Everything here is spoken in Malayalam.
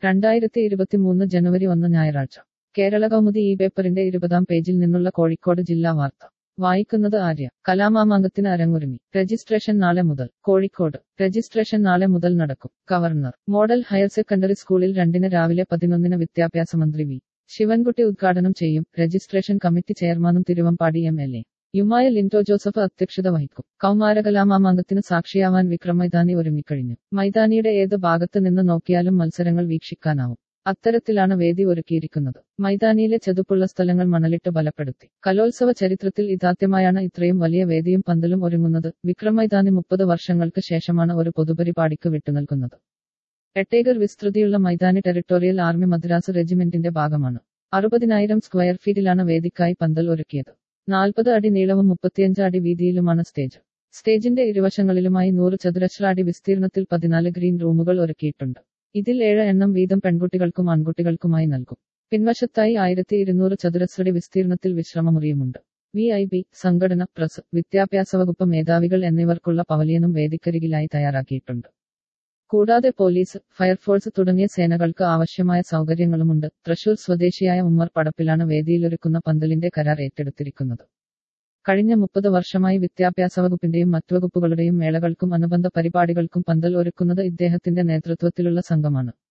രണ്ടായിരത്തി ഇരുപത്തിമൂന്ന് ജനുവരി ഒന്ന് ഞായറാഴ്ച കേരള കൗമുദി ഈ പേപ്പറിന്റെ ഇരുപതാം പേജിൽ നിന്നുള്ള കോഴിക്കോട് ജില്ലാ വാർത്ത വായിക്കുന്നത് ആര്യ കലാമാമാങ്കത്തിന് അരങ്ങൊരുങ്ങി രജിസ്ട്രേഷൻ നാളെ മുതൽ കോഴിക്കോട് രജിസ്ട്രേഷൻ നാളെ മുതൽ നടക്കും ഗവർണർ മോഡൽ ഹയർ സെക്കൻഡറി സ്കൂളിൽ രണ്ടിന് രാവിലെ പതിനൊന്നിന് വിദ്യാഭ്യാസ മന്ത്രി വി ശിവൻകുട്ടി ഉദ്ഘാടനം ചെയ്യും രജിസ്ട്രേഷൻ കമ്മിറ്റി ചെയർമാനും തിരുവമ്പാടി എം എൽ എ യുമായ ലിൻഡോ ജോസഫ് അധ്യക്ഷത വഹിക്കും കൗമാരകലാമാമാങ്കത്തിന് സാക്ഷിയാവാൻ വിക്രം മൈതാനി ഒരുങ്ങിക്കഴിഞ്ഞു മൈതാനിയുടെ ഏത് ഭാഗത്ത് നിന്ന് നോക്കിയാലും മത്സരങ്ങൾ വീക്ഷിക്കാനാവും അത്തരത്തിലാണ് വേദി ഒരുക്കിയിരിക്കുന്നത് മൈതാനിയിലെ ചതുപ്പുള്ള സ്ഥലങ്ങൾ മണലിട്ട് ബലപ്പെടുത്തി കലോത്സവ ചരിത്രത്തിൽ ഇതാദ്യമായാണ് ഇത്രയും വലിയ വേദിയും പന്തലും ഒരുങ്ങുന്നത് വിക്രം മൈതാനി മുപ്പത് വർഷങ്ങൾക്ക് ശേഷമാണ് ഒരു പൊതുപരിപാടിക്ക് വിട്ടുനൽകുന്നത് എട്ടേക്കർ വിസ്തൃതിയുള്ള മൈതാനി ടെറിട്ടോറിയൽ ആർമി മദ്രാസ് റെജിമെന്റിന്റെ ഭാഗമാണ് അറുപതിനായിരം സ്ക്വയർ ഫീറ്റിലാണ് വേദിക്കായി പന്തൽ ഒരുക്കിയത് നാൽപ്പത് അടി നീളവും മുപ്പത്തിയഞ്ച് അടി വീതിയിലുമാണ് സ്റ്റേജ് സ്റ്റേജിന്റെ ഇരുവശങ്ങളിലുമായി നൂറ് ചതുരശ്ര അടി വിസ്തീർണത്തിൽ പതിനാല് ഗ്രീൻ റൂമുകൾ ഒരുക്കിയിട്ടുണ്ട് ഇതിൽ ഏഴ് എണ്ണം വീതം പെൺകുട്ടികൾക്കും ആൺകുട്ടികൾക്കുമായി നൽകും പിൻവശത്തായി ആയിരത്തി ഇരുന്നൂറ് ചതുരശ്രടി വിസ്തീർണത്തിൽ വിശ്രമമുറിയുമുണ്ട് വി ഐ ബി സംഘടന പ്രസ് വിദ്യാഭ്യാസ വകുപ്പ് മേധാവികൾ എന്നിവർക്കുള്ള പവലിയനും വേദിക്കരികിലായി തയ്യാറാക്കിയിട്ടുണ്ട് കൂടാതെ പോലീസ് ഫയർഫോഴ്സ് തുടങ്ങിയ സേനകൾക്ക് ആവശ്യമായ സൗകര്യങ്ങളുമുണ്ട് തൃശൂർ സ്വദേശിയായ ഉമ്മർ പടപ്പിലാണ് വേദിയിലൊരുക്കുന്ന പന്തലിന്റെ കരാർ ഏറ്റെടുത്തിരിക്കുന്നത് കഴിഞ്ഞ മുപ്പത് വർഷമായി വിദ്യാഭ്യാസ വകുപ്പിന്റെയും മറ്റു വകുപ്പുകളുടെയും മേളകൾക്കും അനുബന്ധ പരിപാടികൾക്കും പന്തൽ ഒരുക്കുന്നത് ഇദ്ദേഹത്തിന്റെ നേതൃത്വത്തിലുള്ള സംഘമാണ്